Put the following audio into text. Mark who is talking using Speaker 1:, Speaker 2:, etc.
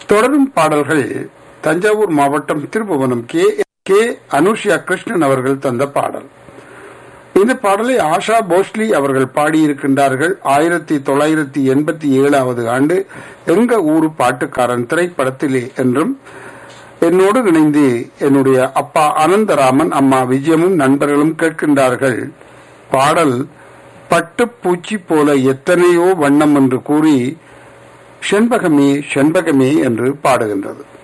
Speaker 1: தொடரும் பாடல்கள் தஞ்சாவூர் மாவட்டம் திருபுவனம் கே கே அனுஷியா கிருஷ்ணன் அவர்கள் தந்த பாடல் இந்த பாடலை ஆஷா போஸ்லி அவர்கள் பாடியிருக்கின்றார்கள் ஆயிரத்தி தொள்ளாயிரத்தி எண்பத்தி ஏழாவது ஆண்டு எங்க ஊரு பாட்டுக்காரன் திரைப்படத்திலே என்றும் என்னோடு இணைந்து என்னுடைய அப்பா அனந்தராமன் அம்மா விஜயமும் நண்பர்களும் கேட்கின்றார்கள் பாடல் பட்டுப்பூச்சி போல எத்தனையோ வண்ணம் என்று கூறி செண்பகமே செண்பகமே என்று பாடுகின்றது